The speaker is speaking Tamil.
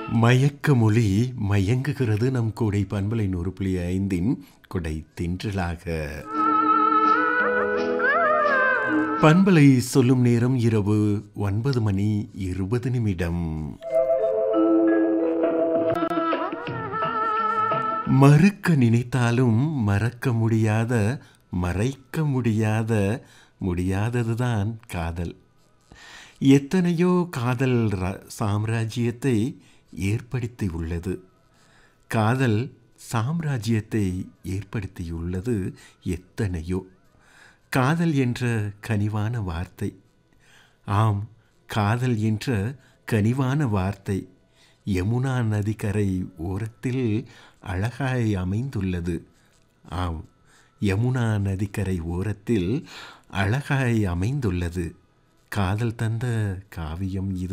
மயக்க மொழி மயங்குகிறது நம் கூடை பண்பலை நூறு புள்ளி ஐந்தின் குடை தின்றலாக பண்பலை சொல்லும் நேரம் இரவு ஒன்பது மணி இருபது நிமிடம் மறுக்க நினைத்தாலும் மறக்க முடியாத மறைக்க முடியாத முடியாததுதான் காதல் எத்தனையோ காதல் ர- சாம்ராஜ்யத்தை ஏற்படுத்தி உள்ளது காதல் சாம்ராஜ்யத்தை ஏற்படுத்தியுள்ளது எத்தனையோ காதல் என்ற கனிவான வார்த்தை ஆம் காதல் என்ற கனிவான வார்த்தை யமுனா நதிக்கரை ஓரத்தில் அழகாய் அமைந்துள்ளது ஆம் யமுனா நதிக்கரை ஓரத்தில் அழகாய் அமைந்துள்ளது காதல் தந்த காவியம் இது